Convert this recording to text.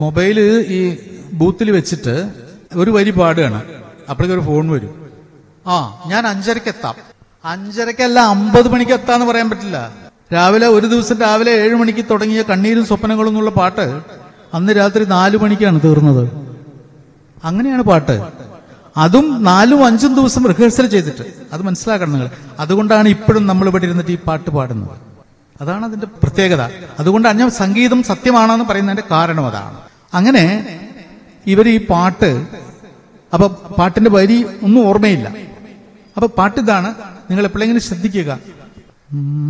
mobile ഈ ബൂത്തിൽ വെച്ചിട്ട് ഒരു വരി പാടുകയാണ് അപ്പോഴേക്കും ഒരു ഫോൺ വരും ആ ഞാൻ അഞ്ചരക്ക് എത്താം അഞ്ചരക്കല്ല അമ്പത് മണിക്ക് എത്താന്ന് പറയാൻ പറ്റില്ല രാവിലെ ഒരു ദിവസം രാവിലെ ഏഴ് മണിക്ക് തുടങ്ങിയ കണ്ണീരും സ്വപ്നങ്ങളും എന്നുള്ള പാട്ട് അന്ന് രാത്രി നാലു മണിക്കാണ് തീർന്നത് അങ്ങനെയാണ് പാട്ട് അതും നാലും അഞ്ചും ദിവസം റിഹേഴ്സൽ ചെയ്തിട്ട് അത് മനസ്സിലാക്കണം നിങ്ങൾ അതുകൊണ്ടാണ് ഇപ്പോഴും നമ്മൾ ഇവിടെ ഇരുന്നിട്ട് ഈ പാട്ട് പാടുന്നത് അതാണ് അതിന്റെ പ്രത്യേകത അതുകൊണ്ടാണ് ഞാൻ സംഗീതം സത്യമാണെന്ന് പറയുന്നതിന്റെ കാരണം അതാണ് അങ്ങനെ ഇവർ ഈ പാട്ട് അപ്പൊ പാട്ടിന്റെ വരി ഒന്നും ഓർമ്മയില്ല അപ്പൊ പാട്ട് ഇതാണ് നിങ്ങൾ എപ്പോഴെങ്കിലും ശ്രദ്ധിക്കുക